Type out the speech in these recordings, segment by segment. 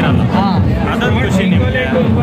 ಇರಲ್ಲ ಹಾಂ ಅದೊಂದು ಖುಷಿ ನಿಮಗೆ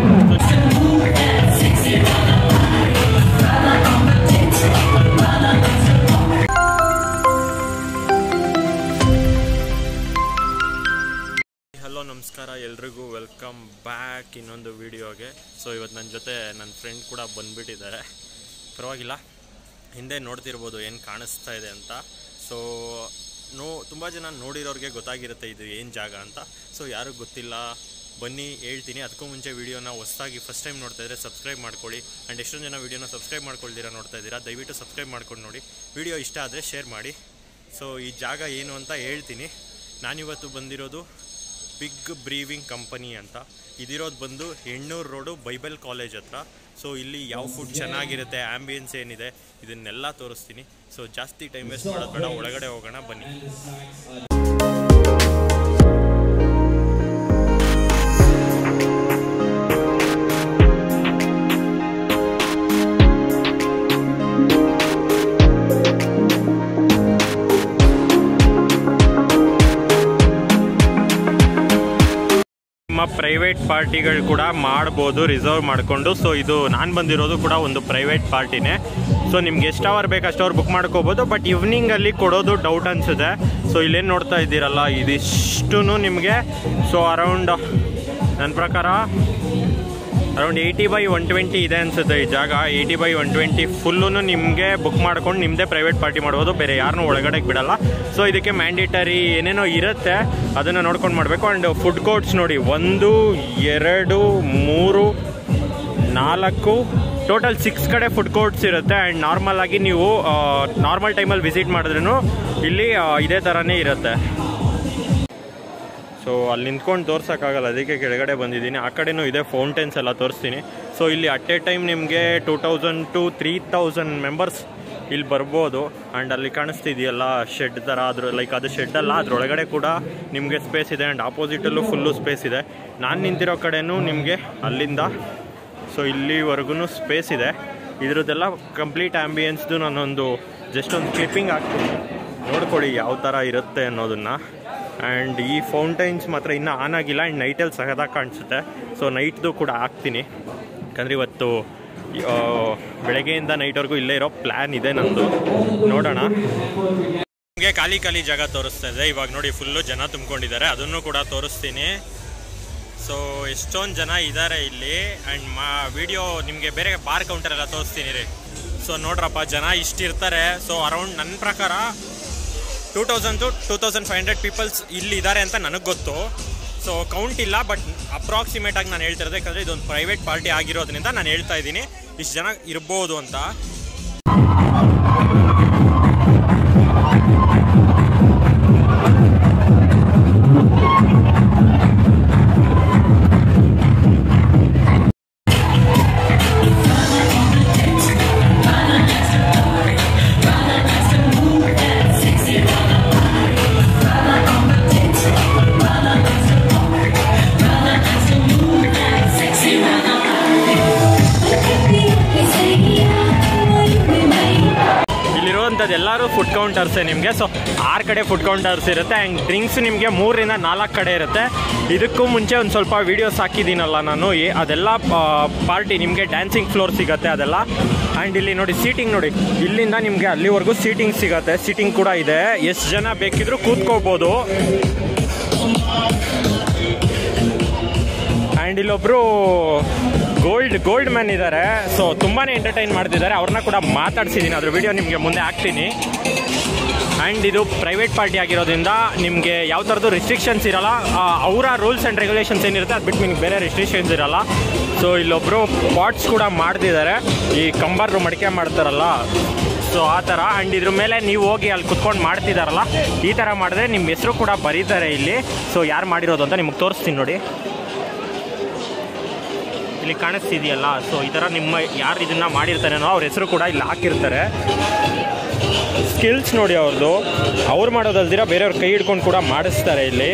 ಹಲೋ ನಮಸ್ಕಾರ ಎಲ್ರಿಗೂ ವೆಲ್ಕಮ್ ಬ್ಯಾಕ್ ಇನ್ನೊಂದು ವಿಡಿಯೋಗೆ ಸೊ ಇವತ್ತು ನನ್ನ ಜೊತೆ ನನ್ನ ಫ್ರೆಂಡ್ ಕೂಡ ಬಂದ್ಬಿಟ್ಟಿದ್ದಾರೆ ಪರವಾಗಿಲ್ಲ ಹಿಂದೆ ನೋಡ್ತಿರ್ಬೋದು ಏನು ಕಾಣಿಸ್ತಾ ಇದೆ ಅಂತ ಸೊ ನೋ ತುಂಬ ಜನ ನೋಡಿರೋರಿಗೆ ಗೊತ್ತಾಗಿರುತ್ತೆ ಇದು ಏನು ಜಾಗ ಅಂತ ಸೊ ಯಾರಿಗೂ ಗೊತ್ತಿಲ್ಲ ಬನ್ನಿ ಹೇಳ್ತೀನಿ ಅದಕ್ಕೂ ಮುಂಚೆ ವೀಡಿಯೋನ ಹೊಸದಾಗಿ ಫಸ್ಟ್ ಟೈಮ್ ನೋಡ್ತಾ ಇದ್ರೆ ಸಬ್ಸ್ಕ್ರೈಬ್ ಮಾಡ್ಕೊಳ್ಳಿ ಆ್ಯಂಡ್ ಎಷ್ಟೊಂದು ಜನ ವೀಡಿಯೋನ ಸಬ್ಸ್ಕ್ರೈಬ್ ಮಾಡ್ಕೊಳ್ದಿರ ನೋಡ್ತಾ ಇದ್ದೀರಾ ದಯವಿಟ್ಟು ಸಬ್ಸ್ಕ್ರೈಬ್ ಮಾಡ್ಕೊಂಡು ನೋಡಿ ವಿಡಿಯೋ ಇಷ್ಟ ಆದರೆ ಶೇರ್ ಮಾಡಿ ಸೊ ಈ ಜಾಗ ಏನು ಅಂತ ಹೇಳ್ತೀನಿ ನಾನಿವತ್ತು ಬಂದಿರೋದು ಬಿಗ್ ಬ್ರೀವಿಂಗ್ ಕಂಪನಿ ಅಂತ ಇದಿರೋದು ಬಂದು ಹೆಣ್ಣೂರು ರೋಡು ಬೈಬಲ್ ಕಾಲೇಜ್ ಹತ್ರ ಸೊ ಇಲ್ಲಿ ಯಾವ ಫುಡ್ ಚೆನ್ನಾಗಿರುತ್ತೆ ಆ್ಯಂಬಿಯನ್ಸ್ ಏನಿದೆ ಇದನ್ನೆಲ್ಲ ತೋರಿಸ್ತೀನಿ ಸೊ ಜಾಸ್ತಿ ಟೈಮ್ ವೇಸ್ಟ್ ಮಾಡೋದು ಬೇಡ ಒಳಗಡೆ ಹೋಗೋಣ ಬನ್ನಿ ನಿಮ್ಮ ಪ್ರೈವೇಟ್ ಪಾರ್ಟಿಗಳು ಕೂಡ ಮಾಡ್ಬೋದು ರಿಸರ್ವ್ ಮಾಡಿಕೊಂಡು ಸೊ ಇದು ನಾನು ಬಂದಿರೋದು ಕೂಡ ಒಂದು ಪ್ರೈವೇಟ್ ಪಾರ್ಟಿನೇ ಸೊ ನಿಮ್ಗೆ ಎಷ್ಟು ಅವರ್ ಬೇಕು ಅಷ್ಟು ಅವರ್ ಬುಕ್ ಮಾಡ್ಕೋಬೋದು ಬಟ್ ಈವ್ನಿಂಗಲ್ಲಿ ಕೊಡೋದು ಡೌಟ್ ಅನಿಸುತ್ತೆ ಸೊ ಇಲ್ಲೇನು ನೋಡ್ತಾ ಇದ್ದೀರಲ್ಲ ಇದಿಷ್ಟು ನಿಮಗೆ ಸೊ ಅರೌಂಡ್ ನನ್ನ ಪ್ರಕಾರ around eighty by one twenty ಇದೆ ಅನಿಸುತ್ತೆ ಈ ಜಾಗ eighty by one twenty full ನಿಮಗೆ ಬುಕ್ ಮಾಡ್ಕೊಂಡು ನಿಮ್ಮದೇ ಪ್ರೈವೇಟ್ ಪಾರ್ಟಿ ಮಾಡ್ಬೋದು ಬೇರೆ ಯಾರನ್ನೂ ಒಳಗಡೆ ಬಿಡಲ್ಲ ಸೊ ಇದಕ್ಕೆ ಮ್ಯಾಂಡೇಟರಿ ಏನೇನೋ ಇರುತ್ತೆ ಅದನ್ನು ನೋಡ್ಕೊಂಡು ಮಾಡಬೇಕು ಆ್ಯಂಡ್ ಫುಡ್ ಕೋರ್ಟ್ಸ್ ನೋಡಿ ಒಂದು ಎರಡು ಮೂರು ನಾಲ್ಕು ಟೋಟಲ್ ಸಿಕ್ಸ್ ಕಡೆ ಫುಡ್ ಕೋರ್ಟ್ಸ್ ಇರುತ್ತೆ ಆ್ಯಂಡ್ ನಾರ್ಮಲ್ ಆಗಿ ನೀವು ನಾರ್ಮಲ್ ಟೈಮಲ್ಲಿ ವಿಸಿಟ್ ಮಾಡಿದ್ರೂ ಇಲ್ಲಿ ಆ, ಇದೇ ಥರನೇ ಇರುತ್ತೆ ಸೊ ಅಲ್ಲಿ ನಿಂತ್ಕೊಂಡು ತೋರ್ಸೋಕ್ಕಾಗಲ್ಲ ಅದಕ್ಕೆ ಕೆಳಗಡೆ ಬಂದಿದ್ದೀನಿ ಆ ಕಡೆನೂ ಇದೆ ಫೌಂಟೇನ್ಸ್ ಎಲ್ಲ ತೋರಿಸ್ತೀನಿ ಸೊ ಇಲ್ಲಿ ಅಟ್ ಎ ಟೈಮ್ ನಿಮಗೆ two thousand to three thousand members ಇಲ್ಲಿ ಬರ್ಬೋದು ಆ್ಯಂಡ್ ಅಲ್ಲಿ ಕಾಣಿಸ್ತಿದೆಯಲ್ಲ ಶೆಡ್ ಥರ ಅದ್ರ ಲೈಕ್ ಅದು ಶೆಡ್ ಅಲ್ಲ ಅದ್ರೊಳಗಡೆ ಕೂಡ ನಿಮಗೆ ಸ್ಪೇಸ್ ಇದೆ ಆ್ಯಂಡ್ ಆಪೋಸಿಟಲ್ಲೂ ಫುಲ್ಲು ಸ್ಪೇಸ್ ಇದೆ ನಾನು ನಿಂತಿರೋ ಕಡೆನೂ ನಿಮಗೆ ಅಲ್ಲಿಂದ ಸೊ ಇಲ್ಲಿವರೆಗೂ ಸ್ಪೇಸ್ ಇದೆ ಇದ್ರದ್ದೆಲ್ಲ ಕಂಪ್ಲೀಟ್ ಆ್ಯಂಬಿಯನ್ಸ್ದು ನಾನೊಂದು ಜಸ್ಟ್ ಒಂದು ಕ್ಲಿಪ್ಪಿಂಗ್ ಹಾಕ್ತೀನಿ ನೋಡ್ಕೊಳ್ಳಿ ಯಾವ ಥರ ಇರುತ್ತೆ ಅನ್ನೋದನ್ನು ಆ್ಯಂಡ್ ಈ ಫೌಂಟೈನ್ಸ್ ಮಾತ್ರ ಇನ್ನೂ ಆನ್ ಆಗಿಲ್ಲ ಆ್ಯಂಡ್ ನೈಟಲ್ಲಿ ಸಹದಾಗಿ ಕಾಣಿಸುತ್ತೆ ಸೊ ನೈಟ್ದು ಕೂಡ ಹಾಕ್ತೀನಿ ಯಾಕಂದರೆ ಇವತ್ತು ಆ, ಬೆಳಗ್ಗೆಯಿಂದ ನೈಟ್ವರೆಗೂ ಇಲ್ಲೇ ಇರೋ ಪ್ಲ್ಯಾನ್ ಇದೆ ನಂದು ನೋಡೋಣ ನಿಮಗೆ ಖಾಲಿ ಖಾಲಿ ಜಾಗ ತೋರಿಸ್ತಾ ಇದೆ ಇವಾಗ ನೋಡಿ ಫುಲ್ಲು ಜನ ತುಂಬ್ಕೊಂಡಿದ್ದಾರೆ ಅದನ್ನು ಕೂಡ ತೋರಿಸ್ತೀನಿ ಸೊ ಎಷ್ಟೊಂದು ಜನ ಇದ್ದಾರೆ ಇಲ್ಲಿ ಆ್ಯಂಡ್ ಮಾ ವಿಡಿಯೋ ನಿಮಗೆ ಬೇರೆ ಬಾರ್ ಕೌಂಟರ್ ಎಲ್ಲ ತೋರಿಸ್ತೀನಿ ರೀ ಸೊ ನೋಡ್ರಪ್ಪ ಜನ ಇಷ್ಟಿರ್ತಾರೆ ಸೊ ಅರೌಂಡ್ ನನ್ನ ಪ್ರಕಾರ two thousand to two thousand five hundred peoples ಇಲ್ಲಿ ಇದ್ದಾರೆ ಅಂತ ನನಗೆ ಗೊತ್ತು ಸೊ ಕೌಂಟ್ ಇಲ್ಲ ಬಟ್ ಅಪ್ರಾಕ್ಸಿಮೇಟ್ ಆಗಿ ನಾನು ಹೇಳ್ತಿರೋದು ಯಾಕಂದರೆ ಇದೊಂದು ಪ್ರೈವೇಟ್ ಪಾರ್ಟಿ ಆಗಿರೋದ್ರಿಂದ ನಾನು ಹೇಳ್ತಾ ಇದ್ದೀನಿ ಇಷ್ಟು ಜನ ಇರ್ಬೋದು ಅಂತ ಇಲ್ಲಿರುವಂಥದ್ದು ಎಲ್ಲರೂ ಫುಡ್ ಕೌಂಟರ್ಸೇ ನಿಮಗೆ ಸೊ ಆರು ಕಡೆ ಫುಡ್ ಕೌಂಟರ್ಸ್ ಇರುತ್ತೆ ಆ್ಯಂಡ್ ಡ್ರಿಂಕ್ಸ್ ನಿಮಗೆ ಮೂರರಿಂದ ನಾಲ್ಕು ಕಡೆ ಇರುತ್ತೆ ಇದಕ್ಕೂ ಮುಂಚೆ ಒಂದು ಸ್ವಲ್ಪ ವೀಡಿಯೋಸ್ ಹಾಕಿದ್ದೀನಲ್ಲ ನಾನು ಏ- ಅದೆಲ್ಲ ಪಾರ್ಟಿ ನಿಮಗೆ ಡ್ಯಾನ್ಸಿಂಗ್ ಫ್ಲೋರ್ ಸಿಗುತ್ತೆ ಅದೆಲ್ಲ ಆ್ಯಂಡ್ ಇಲ್ಲಿ ನೋಡಿ ಸೀಟಿಂಗ್ ನೋಡಿ ಇಲ್ಲಿಂದ ನಿಮಗೆ ಅಲ್ಲಿವರೆಗೂ ಸೀಟಿಂಗ್ ಸಿಗುತ್ತೆ ಸೀಟಿಂಗ್ ಕೂಡ ಇದೆ ಎಷ್ಟು ಜನ ಬೇಕಿದ್ರೂ ಕೂತ್ಕೋಬೋದು ಆ್ಯಂಡ್ ಇಲ್ಲೊಬ್ರು ಗೋಲ್ಡ್ ಗೋಲ್ಡ್ ಮ್ಯಾನ್ ಇದ್ದಾರೆ ಸೊ ತುಂಬಾ ಎಂಟರ್ಟೈನ್ ಮಾಡ್ತಿದ್ದಾರೆ ಅವ್ರನ್ನ ಕೂಡ ಮಾತಾಡ್ಸಿದ್ದೀನಿ ಅದ್ರ ವಿಡಿಯೋ ನಿಮಗೆ ಮುಂದೆ ಹಾಕ್ತೀನಿ ಆ್ಯಂಡ್ ಇದು ಪ್ರೈವೇಟ್ ಪಾರ್ಟಿ ಆಗಿರೋದ್ರಿಂದ ನಿಮಗೆ ಯಾವ ಥರದ್ದು ರಿಸ್ಟ್ರಿಕ್ಷನ್ಸ್ ಇರಲ್ಲ ಅವರ ರೂಲ್ಸ್ ಆ್ಯಂಡ್ ರೆಗ್ಯುಲೇಷನ್ಸ್ ಏನಿರುತ್ತೆ ಅದು ಬಿಟ್ಟು ನಿಮ್ಗೆ ಬೇರೆ ರಿಸ್ಟ್ರಿಕ್ಷನ್ಸ್ ಇರಲ್ಲ ಸೊ ಇಲ್ಲೊಬ್ಬರು ಪಾಟ್ಸ್ ಕೂಡ ಮಾಡ್ತಿದ್ದಾರೆ ಈ ಕಂಬರ್ ಮಡಿಕೆ ಮಾಡ್ತಾರಲ್ಲ ಸೊ ಆ ಥರ ಆ್ಯಂಡ್ ಇದ್ರ ಮೇಲೆ ನೀವು ಹೋಗಿ ಅಲ್ಲಿ ಕುತ್ಕೊಂಡು ಮಾಡ್ತಿದ್ದಾರಲ್ಲ ಈ ಥರ ಮಾಡಿದ್ರೆ ನಿಮ್ಮ ಹೆಸರು ಕೂಡ ಬರೀತಾರೆ ಇಲ್ಲಿ ಸೊ ಯಾರು ಮಾಡಿರೋದು ಅಂತ ನಿಮಗೆ ತೋರಿಸ್ತೀನಿ ನೋಡಿ ಇಲ್ಲಿ ಕಾಣಿಸ್ತಿದೆಯಲ್ಲ ಸೊ ಈ ಥರ ನಿಮ್ಮ ಯಾರು ಇದನ್ನ ಮಾಡಿರ್ತಾರೇನೋ ಅವ್ರ ಹೆಸರು ಕೂಡ ಇಲ್ಲಿ ಹಾಕಿರ್ತಾರೆ ಸ್ಕಿಲ್ಸ್ ನೋಡಿ ಅವ್ರದ್ದು ಅವ್ರು ಮಾಡೋದಲ್ದಿರ ಬೇರೆಯವ್ರ ಕೈ ಹಿಡ್ಕೊಂಡು ಕೂಡ ಮಾಡಿಸ್ತಾರೆ ಇಲ್ಲಿ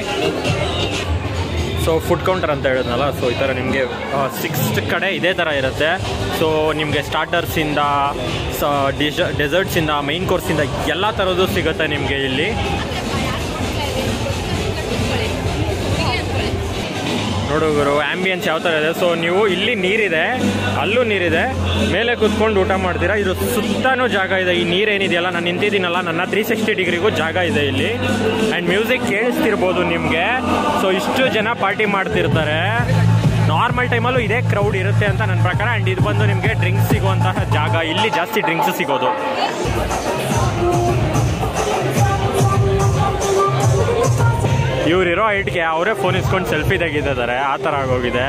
ಸೊ ಫುಡ್ ಕೌಂಟರ್ ಅಂತ ಹೇಳಿದ್ನಲ್ಲ ಸೊ ಈ ಥರ ನಿಮಗೆ ಸಿಕ್ಸ್ತ್ ಕಡೆ ಇದೇ ಥರ ಇರುತ್ತೆ ಸೊ ನಿಮಗೆ ಸ್ಟಾರ್ಟರ್ಸಿಂದ ಸ ಡಿಶ ಡೆಸರ್ಟ್ಸಿಂದ ಮೈನ್ ಕೋರ್ಸಿಂದ ಎಲ್ಲ ಥರದ್ದು ಸಿಗುತ್ತೆ ನಿಮಗೆ ಇಲ್ಲಿ ನೋಡುಗರು ಆಂಬಿಯನ್ಸ್ ಯಾವ ಥರ ಇದೆ ಸೊ ನೀವು ಇಲ್ಲಿ ನೀರಿದೆ ಅಲ್ಲೂ ನೀರಿದೆ ಮೇಲೆ ಕುತ್ಕೊಂಡು ಊಟ ಮಾಡ್ತೀರಾ ಇದು ಸುತ್ತಾನೂ ಜಾಗ ಇದೆ ಈ ನೀರೇನಿದೆಯಲ್ಲ ನಾನು ನಿಂತಿದ್ದೀನಲ್ಲ ನನ್ನ ತ್ರೀ ಸಿಕ್ಸ್ಟಿ ಡಿಗ್ರಿಗೂ ಜಾಗ ಇದೆ ಇಲ್ಲಿ ಆ್ಯಂಡ್ ಮ್ಯೂಸಿಕ್ ಕೇಳಿಸ್ತಿರ್ಬೋದು ನಿಮಗೆ ಸೊ ಇಷ್ಟು ಜನ ಪಾರ್ಟಿ ಮಾಡ್ತಿರ್ತಾರೆ ನಾರ್ಮಲ್ ಟೈಮಲ್ಲೂ ಇದೇ ಕ್ರೌಡ್ ಇರುತ್ತೆ ಅಂತ ನನ್ನ ಪ್ರಕಾರ ಆ್ಯಂಡ್ ಇದು ಬಂದು ನಿಮಗೆ ಡ್ರಿಂಕ್ಸ್ ಸಿಗುವಂತಹ ಜಾಗ ಇಲ್ಲಿ ಜಾಸ್ತಿ ಡ್ರಿಂಕ್ಸ್ ಸಿಗೋದು ಇವ್ರಿರೋ ಹೈಟ್ಗೆ ಅವರೇ ಫೋನ್ ಇಸ್ಕೊಂಡು ಸೆಲ್ಫಿ ತೆಗಿತಿದ್ದಾರೆ ಆ ಥರ ಆಗೋಗಿದೆ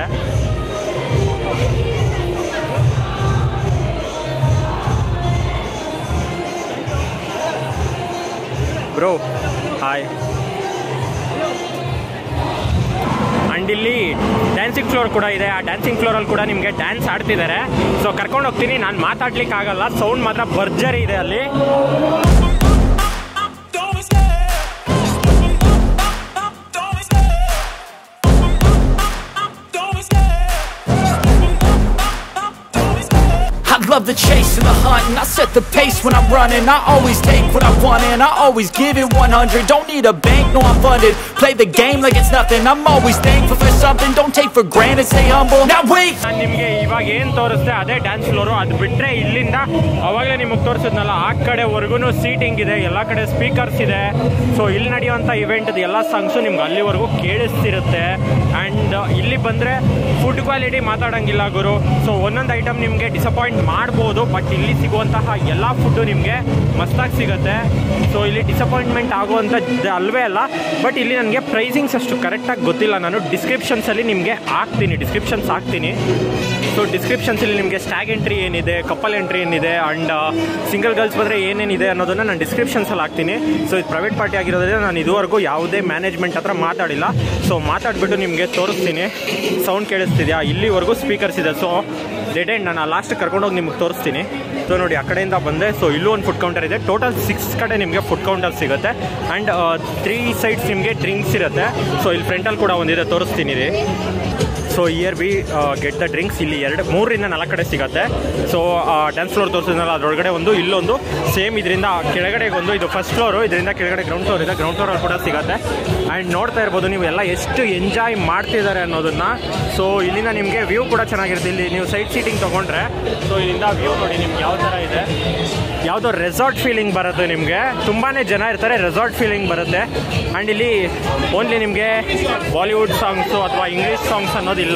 ಬ್ರೋ ಹಾಯ್ ಅಂಡ್ ಇಲ್ಲಿ ಡ್ಯಾನ್ಸಿಂಗ್ ಫ್ಲೋರ್ ಕೂಡ ಇದೆ ಆ ಡ್ಯಾನ್ಸಿಂಗ್ ಫ್ಲೋರಲ್ಲಿ ಕೂಡ ನಿಮಗೆ ಡ್ಯಾನ್ಸ್ ಆಡ್ತಿದ್ದಾರೆ ಸೊ ಕರ್ಕೊಂಡು ಹೋಗ್ತೀನಿ ನಾನು ಮಾತಾಡ್ಲಿಕ್ಕೆ ಆಗಲ್ಲ ಸೌಂಡ್ ಮಾತ್ರ ಭರ್ಜರಿ ಇದೆ ಅಲ್ಲಿ Don't be scared. Don't be scared. Don't be scared. Don't be scared. I love the chase and the hunt and I set the pace when I'm running I always take what I want and I always give it 100 Don't need a bank, no I'm funded Play the game like it's nothing I'm always thankful for something Don't take for granted, stay humble Now wait ನಾನು ನಿಮಗೆ ಇವಾಗ ಏನು ತೋರಿಸ್ದೆ ಅದೇ dance floor ಅದು ಬಿಟ್ಟರೆ ಇಲ್ಲಿಂದ ಅವಾಗಲೇ ನಿಮಗೆ ತೋರಿಸಿದ್ನಲ್ಲ ಆ ಕಡೆವರೆಗೂ ಸೀಟಿಂಗ್ ಇದೆ ಎಲ್ಲ ಕಡೆ ಸ್ಪೀಕರ್ಸ್ ಇದೆ ಸೊ ಇಲ್ಲಿ ನಡೆಯುವಂಥ ಇವೆಂಟ್ ಎಲ್ಲ ಸಾಂಗ್ಸು ನಿಮ್ಗೆ ಅಲ್ಲಿವರೆಗೂ ಕೇಳಿಸ್ತಿರುತ್ತೆ ಆ್ಯಂಡ್ ಇಲ್ಲಿ ಬಂದರೆ ಫುಡ್ ಕ್ವಾಲಿಟಿ ಮಾತಾಡೋಂಗಿಲ್ಲ ಗುರು ಸೊ ಒಂದೊಂದು ಐಟಮ್ ನಿಮಗೆ ಡಿಸಪಾಯಿಂಟ್ ಮಾಡ್ಬೋದು ಬಟ್ ಇಲ್ಲಿ ಸಿಗುವಂತಹ ಎಲ್ಲ ಫುಡ್ಡು ನಿಮಗೆ ಮಸ್ತಾಗಿ ಸಿಗುತ್ತೆ ಸೊ ಇಲ್ಲಿ ಡಿಸಪಾಯಿಂಟ್ಮೆಂಟ್ ಆಗುವಂಥ ಅಲ್ವೇ ಅಲ್ಲ ಬಟ್ ಇಲ್ಲಿ ನನಗೆ ಪ್ರೈಸಿಂಗ್ಸ್ ಅಷ್ಟು ಕರೆಕ್ಟಾಗಿ ಗೊತ್ತಿಲ್ಲ ನಾನು ಡಿಸ್ಕ್ರಿಪ್ಷನ್ಸಲ್ಲಿ ನಿಮಗೆ ಹಾಕ್ತೀನಿ ಡಿಸ್ಕ್ರಿಪ್ಷನ್ಸ್ ಹಾಕ್ತೀನಿ ಸೊ ಡಿಸ್ಕ್ರಿಪ್ಷನ್ಸಲ್ಲಿ ನಿಮಗೆ ಸ್ಟ್ಯಾಗ್ ಎಂಟ್ರಿ ಏನಿದೆ ಕಪಲ್ ಎಂಟ್ರಿ ಏನಿದೆ ಆ್ಯಂಡ್ ಸಿಂಗಲ್ ಗರ್ಲ್ಸ್ ಬಂದರೆ ಏನೇನಿದೆ ಅನ್ನೋದನ್ನು ನಾನು ಡಿಸ್ಕ್ರಿಪ್ಷನ್ಸಲ್ಲಿ ಹಾಕ್ತೀನಿ ಸೊ ಇದು ಪ್ರೈವೇಟ್ ಪಾರ್ಟಿ ಆಗಿರೋದ್ರಿಂದ ನಾನು ಇದುವರೆಗೂ ಯಾವುದೇ ಮ್ಯಾನೇಜ್ಮೆಂಟ್ ಹತ್ರ ಮಾತಾಡಿಲ್ಲ ಸೊ ಮಾತಾಡ್ಬಿಟ್ಟು ನಿಮಗೆ ತೋರಿಸ್ತೀನಿ ಸೌಂಡ್ ಕೇಳಿಸ್ತಿದ್ಯಾ ಇಲ್ಲಿವರೆಗೂ ಸ್ಪೀಕರ್ಸ್ ಇದೆ ಸೊ ಡೆಡ್ ಎಂಡ್ ನಾನು ಲಾಸ್ಟ್ ಕರ್ಕೊಂಡೋಗಿ ನಿಮ್ಗೆ ತೋರಿಸ್ತೀನಿ ಸೊ ನೋಡಿ ಆ ಕಡೆಯಿಂದ ಬಂದೆ ಸೊ ಇಲ್ಲೂ ಒಂದು ಫುಡ್ ಕೌಂಟರ್ ಇದೆ ಟೋಟಲ್ ಸಿಕ್ಸ್ ಕಡೆ ನಿಮಗೆ ಫುಡ್ ಕೌಂಟರ್ ಸಿಗುತ್ತೆ ಆ್ಯಂಡ್ ತ್ರೀ ಸೈಡ್ಸ್ ನಿಮಗೆ ಡ್ರಿಂಕ್ಸ್ ಇರುತ್ತೆ ಸೊ ಇಲ್ಲಿ ಫ್ರಂಟಲ್ಲಿ ಕೂಡ ಒಂದಿದೆ ತೋರಿಸ್ತೀನಿ ರೀ so here be get the drinks ಇಲ್ಲಿ ಎರಡು ಮೂರರಿಂದ ನಾಲ್ಕು ಕಡೆ ಸಿಗುತ್ತೆ ಸೊ ಡ್ಯಾನ್ಸ್ ಫ್ಲೋರ್ ತೋರಿಸಿದ್ನಲ್ಲ ಅದರೊಳಗಡೆ ಒಂದು ಇಲ್ಲೊಂದು ಸೇಮ್ ಇದರಿಂದ ಕೆಳಗಡೆಗೆ ಒಂದು ಇದು ಫಸ್ಟ್ ಫ್ಲೋರು ಇದರಿಂದ ಕೆಳಗಡೆ ಗ್ರೌಂಡ್ ಫ್ಲೋರ್ ಇದೆ ಗ್ರೌಂಡ್ ಫ್ಲೋರಲ್ಲಿ ಕೂಡ ಸಿಗುತ್ತೆ ಆ್ಯಂಡ್ ನೋಡ್ತಾ ಇರ್ಬೋದು ನೀವು ಎಲ್ಲ ಎಷ್ಟು ಎಂಜಾಯ್ ಮಾಡ್ತಿದ್ದಾರೆ ಅನ್ನೋದನ್ನ ಸೊ ಇಲ್ಲಿಂದ ನಿಮಗೆ ವ್ಯೂ ಕೂಡ ಚೆನ್ನಾಗಿರುತ್ತೆ ಇಲ್ಲಿ ನೀವು ಸೈಡ್ ಸೀಟಿಂಗ್ ತೊಗೊಂಡ್ರೆ ಸೊ ಇಲ್ಲಿಂದ ವ್ಯೂ ನೋಡಿ ನಿಮ್ಗೆ ಯಾವ ಥರ ಇದೆ ಯಾವುದೋ ರೆಸಾರ್ಟ್ ಫೀಲಿಂಗ್ ಬರುತ್ತೆ ನಿಮಗೆ ತುಂಬಾ ಜನ ಇರ್ತಾರೆ ರೆಸಾರ್ಟ್ ಫೀಲಿಂಗ್ ಬರುತ್ತೆ ಆ್ಯಂಡ್ ಇಲ್ಲಿ ಓನ್ಲಿ ನಿಮಗೆ ಬಾಲಿವುಡ್ ಸಾಂಗ್ಸು ಅಥವಾ ಇಂಗ್ಲೀಷ್ ಸಾಂಗ್ಸ್ ಅನ್ನೋದಿಲ್ಲ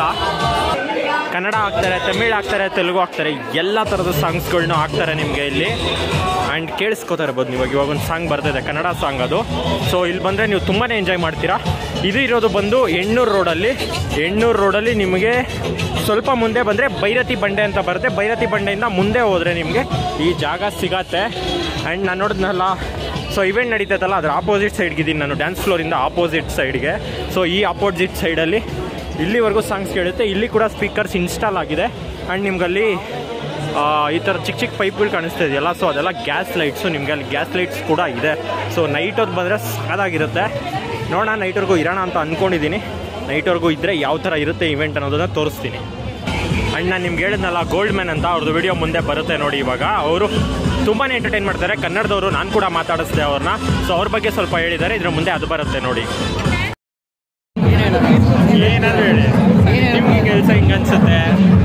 ಕನ್ನಡ ಹಾಕ್ತಾರೆ ತಮಿಳ್ ಹಾಕ್ತಾರೆ ತೆಲುಗು ಹಾಕ್ತಾರೆ ಎಲ್ಲ ಥರದ ಸಾಂಗ್ಸ್ಗಳ್ನು ಹಾಕ್ತಾರೆ ನಿಮಗೆ ಇಲ್ಲಿ ಆ್ಯಂಡ್ ಕೇಳಿಸ್ಕೊತಾ ಇರ್ಬೋದು ನೀವು ಇವಾಗ ಒಂದು ಸಾಂಗ್ ಬರ್ತಿದೆ ಕನ್ನಡ ಸಾಂಗ್ ಅದು ಸೊ ಇಲ್ಲಿ ಬಂದರೆ ನೀವು ತುಂಬಾ ಎಂಜಾಯ್ ಮಾಡ್ತೀರಾ ಇದು ಇರೋದು ಬಂದು ಎಣ್ಣೂರು ರೋಡಲ್ಲಿ ಎಣ್ಣೂರು ರೋಡಲ್ಲಿ ನಿಮಗೆ ಸ್ವಲ್ಪ ಮುಂದೆ ಬಂದರೆ ಬೈರತಿ ಬಂಡೆ ಅಂತ ಬರುತ್ತೆ ಬೈರತಿ ಬಂಡೆಯಿಂದ ಮುಂದೆ ಹೋದರೆ ನಿಮಗೆ ಈ ಜಾಗ ಸಿಗತ್ತೆ ಆ್ಯಂಡ್ ನಾನು ನೋಡಿದ್ನಲ್ಲ ಸೊ ಇವೆಂಟ್ ನಡೀತೈತಲ್ಲ ಅದ್ರ ಆಪೋಸಿಟ್ ಸೈಡ್ಗಿದ್ದೀನಿ ನಾನು ಡ್ಯಾನ್ಸ್ ಫ್ಲೋರಿಂದ ಆಪೋಸಿಟ್ ಸೈಡ್ಗೆ ಸೊ ಈ ಆಪೋಸಿಟ್ ಸೈಡಲ್ಲಿ ಇಲ್ಲಿವರೆಗೂ ಸಾಂಗ್ಸ್ ಕೇಳುತ್ತೆ ಇಲ್ಲಿ ಕೂಡ ಸ್ಪೀಕರ್ಸ್ ಇನ್ಸ್ಟಾಲ್ ಆಗಿದೆ ಆ್ಯಂಡ್ ನಿಮ್ಗಲ್ಲಿ ಆ, ಈ ಥರ ಚಿಕ್ಕ ಚಿಕ್ಕ ಪೈಪ್ಗಳು ಕಾಣಿಸ್ತಾ ಇದೆಯಲ್ಲ ಸೊ ಅದೆಲ್ಲ ಗ್ಯಾಸ್ ಲೈಟ್ಸು ನಿಮಗೆ ಅಲ್ಲಿ ಗ್ಯಾಸ್ ಲೈಟ್ಸ್ ಕೂಡ ಇದೆ ಸೊ ನೈಟ್ ಹೊತ್ತು ಬಂದರೆ ಸಾಕಾಗಿರುತ್ತೆ ನೋಡೋಣ ನೈಟ್ವರೆಗೂ ಇರೋಣ ಅಂತ ಅಂದ್ಕೊಂಡಿದ್ದೀನಿ ನೈಟ್ವರೆಗೂ ಇದ್ದರೆ ಯಾವ ಥರ ಇರುತ್ತೆ ಇವೆಂಟ್ ಅನ್ನೋದನ್ನು ತೋರಿಸ್ತೀನಿ ಆ್ಯಂಡ್ ನಾನು ನಿಮ್ಗೆ ಹೇಳಿದ್ನಲ್ಲ ಗೋಲ್ಡ್ ಮ್ಯಾನ್ ಅಂತ ಅವ್ರದ್ದು ವಿಡಿಯೋ ಮುಂದೆ ಬರುತ್ತೆ ನೋಡಿ ಇವಾಗ ಅವರು ತುಂಬಾ ಎಂಟರ್ಟೈನ್ ಮಾಡ್ತಾರೆ ಕನ್ನಡದವರು ನಾನು ಕೂಡ ಮಾತಾಡಿಸ್ದೆ ಅವ್ರನ್ನ ಸೊ ಅವ್ರ ಬಗ್ಗೆ ಸ್ವಲ್ಪ ಹೇಳಿದ್ದಾರೆ ಇದ್ರ ಮುಂದೆ ಅದು ಬರುತ್ತೆ ನೋಡಿ ಏನಾದ್ರು ಹೇಳಿ ನಿಮ್ಗೆ ಕೆಲಸ ಹಿಂಗೆ ಅನ್ಸುತ್ತೆ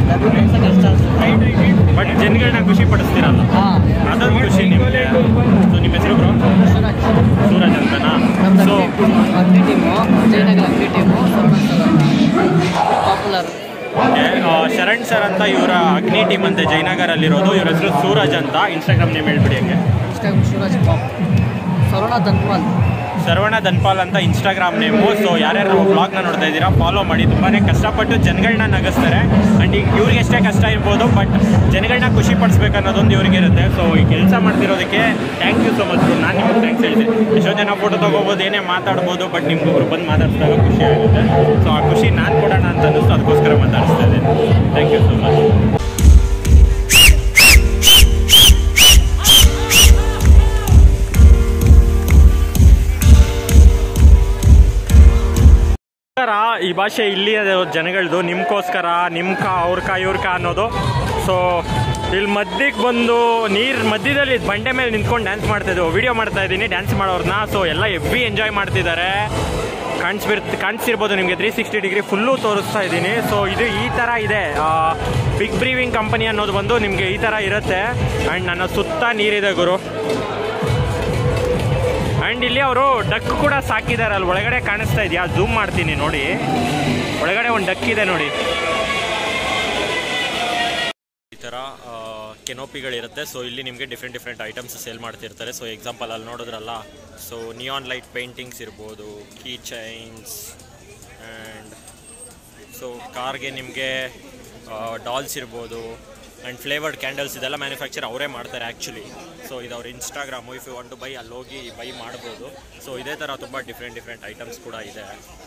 ಬಟ್ ಜನಗಳನ್ನ ಖುಷಿ ಪಡಿಸ್ತೀರಲ್ಲ ಅದೊಂದು ಖುಷಿ ನಿಮಗೆ ಸೊ ನಿಮ್ಮ ಹೆಸರು ಬ್ರೋ ಸೂರಜ್ ಅಂತನಾ ಸೊ ಅಗ್ನಿ team Jayanagar Agni team popular okay Sharan sir ಅಂತ ಇವರ ಅಗ್ನಿ ಟೀಮ್ ಅಂತೆ ಜಯನಗರಲ್ಲಿರೋದು ಇವ್ರ ಹೆಸರು ಸೂರಜ್ ಅಂತ ಇನ್ಸ್ಟಾಗ್ರಾಮ್ ನೇಮ್ ಹೇಳ್ಬಿಡಿ ಹಂಗೆ ಇನ್ಸ್ಟಾಗ್ರಾಮ್ ಶಿವರಾಜ್ ಪಾಪ್ ಸರೋಣ ಧನ್ಪಾಲ್ ಸರ್ವಣ ಧನ್ಪಾಲ್ ಅಂತ ಇನ್ಸ್ಟಾಗ್ರಾಮ್ ನೇಮು ಸೊ ಯಾರ್ಯಾರು ಬ್ಲಾಗ್ನ ನೋಡ್ತಾ ಇದ್ದೀರಾ ಫಾಲೋ ಮಾಡಿ ತುಂಬಾ ಕಷ್ಟಪಟ್ಟು ಜನಗಳನ್ನ ನಗಿಸ್ತಾರೆ ಆ್ಯಂಡ್ ಈಗ ಇವ್ರಿಗೆ ಎಷ್ಟೇ ಕಷ್ಟ ಇರ್ಬೋದು ಬಟ್ ಜನಗಳನ್ನ ಖುಷಿ ಪಡಿಸ್ಬೇಕು ಅನ್ನೋದೊಂದು ಇವ್ರಿಗೆ ಇರುತ್ತೆ ಸೊ ಈ ಕೆಲಸ ಮಾಡ್ತಿರೋದಕ್ಕೆ ಥ್ಯಾಂಕ್ ಯು ಸೊ ಮಚ್ ನಾನು ನಿಮ್ಗೆ ಥ್ಯಾಂಕ್ಸ್ ಹೇಳ್ತೀನಿ ಎಷ್ಟೋ ಜನ ಫೋಟೋ ತೊಗೋಬೋದು ಏನೇ ಮಾತಾಡ್ಬೋದು ಬಟ್ ನಿಮ್ಗೆ ಒಬ್ರು ಬಂದು ಮಾತಾಡಿಸಿದಾಗ ಖುಷಿ ಆಗುತ್ತೆ ಸೊ ಆ ಖುಷಿ ನಾನು ಕೊಡೋಣ ಅಂತ ಅನ್ನಿಸ್ತು ಅದಕ್ಕೋಸ್ಕರ ಮಾತಾಡಿಸ್ತಾ ಇದ್ದೀನಿ ಥ್ಯಾಂಕ್ ಯು ಸೊ ಮಚ್ ಗೋಸ್ಕರ ಈ ಭಾಷೆ ಇಲ್ಲಿ ಜನಗಳದು ನಿಮ್ಗೋಸ್ಕರ ನಿಮ್ಕ ಅವ್ರಕ ಇವ್ರಕ ಅನ್ನೋದು ಸೊ ಇಲ್ಲಿ ಮಧ್ಯಕ್ಕೆ ಬಂದು ನೀರು ಮಧ್ಯದಲ್ಲಿ ಬಂಡೆ ಮೇಲೆ ನಿಂತ್ಕೊಂಡು ಡ್ಯಾನ್ಸ್ ಮಾಡ್ತಾ ಇದ್ದೀವಿ ವಿಡಿಯೋ ಮಾಡ್ತಾ ಇದ್ದೀನಿ ಡ್ಯಾನ್ಸ್ ಮಾಡೋರ್ನ ಸೊ ಎಲ್ಲ ಎವ್ವಿ ಎಂಜಾಯ್ ಮಾಡ್ತಿದ್ದಾರೆ ಕಾಣಿಸ್ಬಿರ್ ಕಾಣಿಸಿರ್ಬೋದು ನಿಮಗೆ ತ್ರೀ ಸಿಕ್ಸ್ಟಿ ಡಿಗ್ರಿ ಫುಲ್ಲು ತೋರಿಸ್ತಾ ಇದ್ದೀನಿ ಸೊ ಇದು ಈ ಥರ ಇದೆ ಬಿಗ್ ಬ್ರೀವಿಂಗ್ ಕಂಪನಿ ಅನ್ನೋದು ಬಂದು ನಿಮಗೆ ಈ ಥರ ಇರುತ್ತೆ ಆ್ಯಂಡ್ ನನ್ನ ಸುತ್ತ ನೀರಿದೆ ಗುರು ಆ್ಯಂಡ್ ಇಲ್ಲಿ ಅವರು ಡಕ್ ಕೂಡ ಸಾಕಿದ್ದಾರೆ ಅಲ್ಲಿ ಒಳಗಡೆ ಕಾಣಿಸ್ತಾ ಇದೆಯಾ ಝೂಮ್ ಮಾಡ್ತೀನಿ ನೋಡಿ ಒಳಗಡೆ ಒಂದು ಡಕ್ ಇದೆ ನೋಡಿ ಈ ಥರ ಕೆನೋಪಿಗಳಿರುತ್ತೆ ಸೊ ಇಲ್ಲಿ ನಿಮಗೆ ಡಿಫ್ರೆಂಟ್ ಡಿಫ್ರೆಂಟ್ ಐಟಮ್ಸ್ ಸೇಲ್ ಮಾಡ್ತಿರ್ತಾರೆ ಸೊ ಎಕ್ಸಾಂಪಲ್ ಅಲ್ಲಿ ನೋಡಿದ್ರಲ್ಲ ಸೊ ನಿಯಾನ್ ಲೈಟ್ ಪೇಂಟಿಂಗ್ಸ್ ಇರ್ಬೋದು ಕೀ ಚೈನ್ಸ್ ಆ್ಯಂಡ್ ಸೊ ಕಾರ್ಗೆ ನಿಮಗೆ ಡಾಲ್ಸ್ ಇರ್ಬೋದು ಆ್ಯಂಡ್ ಫ್ಲೇವರ್ಡ್ ಕ್ಯಾಂಡಲ್ಸ್ ಇದೆಲ್ಲ ಮ್ಯಾನುಫ್ಯಾಕ್ಚರ್ ಅವರೇ ಮಾಡ್ತಾರೆ ಆ್ಯಕ್ಚುಲಿ ಸೊ ಇದು ಅವ್ರ Instagram if you want to buy ಅಲ್ಲಿ ಹೋಗಿ ಬೈ ಮಾಡ್ಬೋದು ಸೊ ಇದೇ ಥರ ತುಂಬ ಡಿಫ್ರೆಂಟ್ ಡಿಫ್ರೆಂಟ್ ಐಟಮ್ಸ್ ಕೂಡ ಇದೆ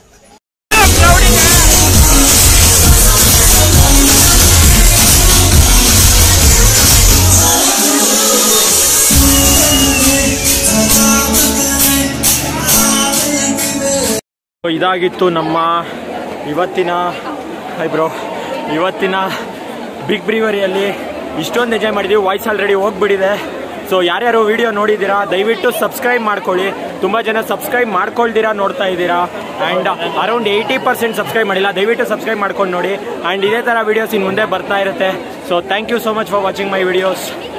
ಸೊ ಇದಾಗಿತ್ತು ನಮ್ಮ ಇವತ್ತಿನ ಹೈ ಬ್ರೋ ಇವತ್ತಿನ ಬಿಗ್ ಬ್ರೀವರಿಯಲ್ಲಿ ಇಷ್ಟೊಂದು ಎಂಜಾಯ್ ಮಾಡಿದ್ದೀವಿ ವಾಯ್ಸ್ ಆಲ್ರೆಡಿ ಹೋಗ್ಬಿಟ್ಟಿದೆ ಸೊ ಯಾರ್ಯಾರು ವಿಡಿಯೋ ನೋಡಿದ್ದೀರಾ ದಯವಿಟ್ಟು ಸಬ್ಸ್ಕ್ರೈಬ್ ಮಾಡ್ಕೊಳ್ಳಿ ತುಂಬ ಜನ ಸಬ್ಸ್ಕ್ರೈಬ್ ಮಾಡ್ಕೊಳ್ದಿರಾ ನೋಡ್ತಾ ಇದ್ದೀರಾ and around eighty percent subscribe ಮಾಡಿಲ್ಲ ದಯವಿಟ್ಟು ಸಬ್ಸ್ಕ್ರೈಬ್ ಮಾಡ್ಕೊಂಡು ನೋಡಿ ಆ್ಯಂಡ್ ಇದೇ ಥರ ವೀಡಿಯೋಸ್ ಇನ್ನು ಮುಂದೆ ಬರ್ತಾ ಇರುತ್ತೆ so thank you so much for watching my videos